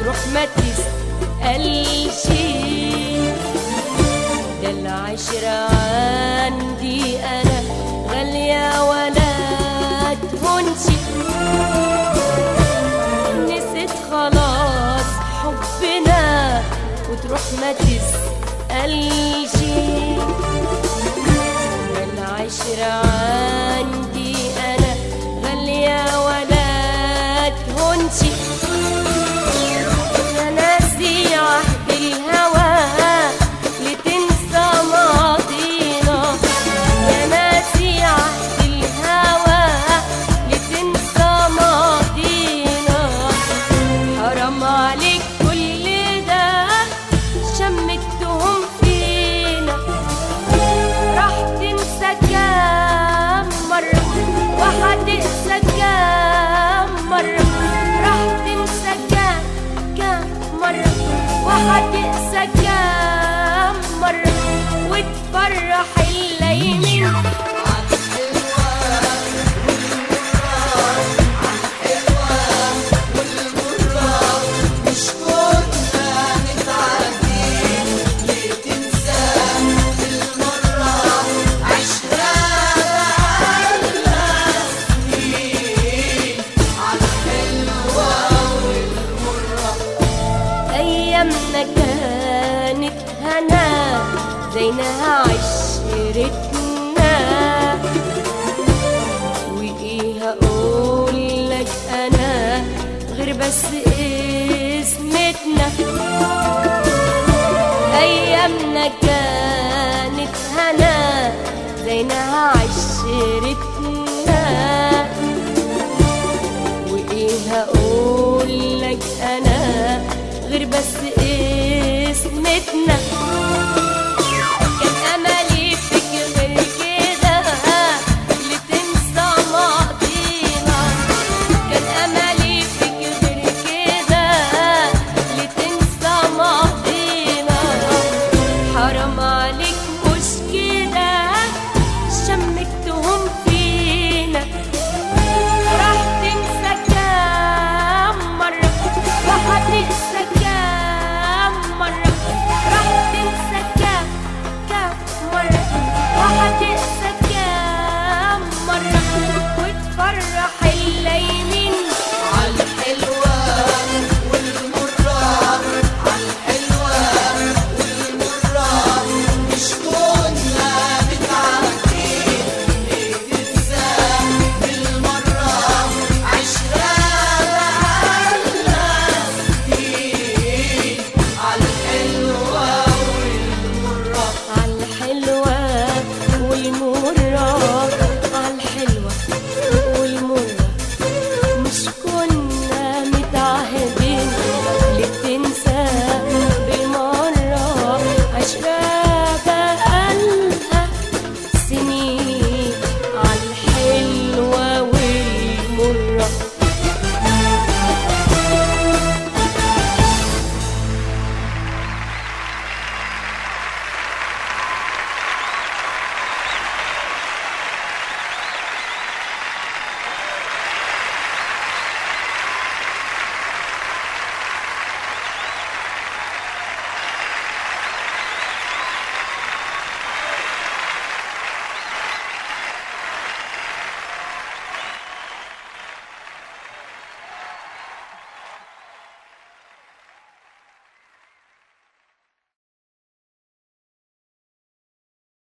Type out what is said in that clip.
وتروح ما تسألش ده العشرة عندي أنا غالية ولا تهونش نسيت خلاص حبنا وتروح ما تسألش ده العشرة عندي أنا غالية ولا تهونش يا ناسي عهد الهوى لتنسى ماضينا يا ناسي عهد الهوى لتنسى ماضينا حرام عليك كل ده شمتهم فينا راح تنسى كام مرة وهتنسى كام مرة راح تنسى كام كام مرة وهتنسى كام مرة وتفرح الليمين مش كنا متعدين ليه تنسى بالمرة عشرة بقالنا سنين عالحلوة والمرة أيامنا كانت هنا زينها عشرتنا وإيه هقول لك أنا غير بس اسمتنا أيامنا كانت هنا زينها عشرتنا وايه هقول لك انا غير بس اسمتنا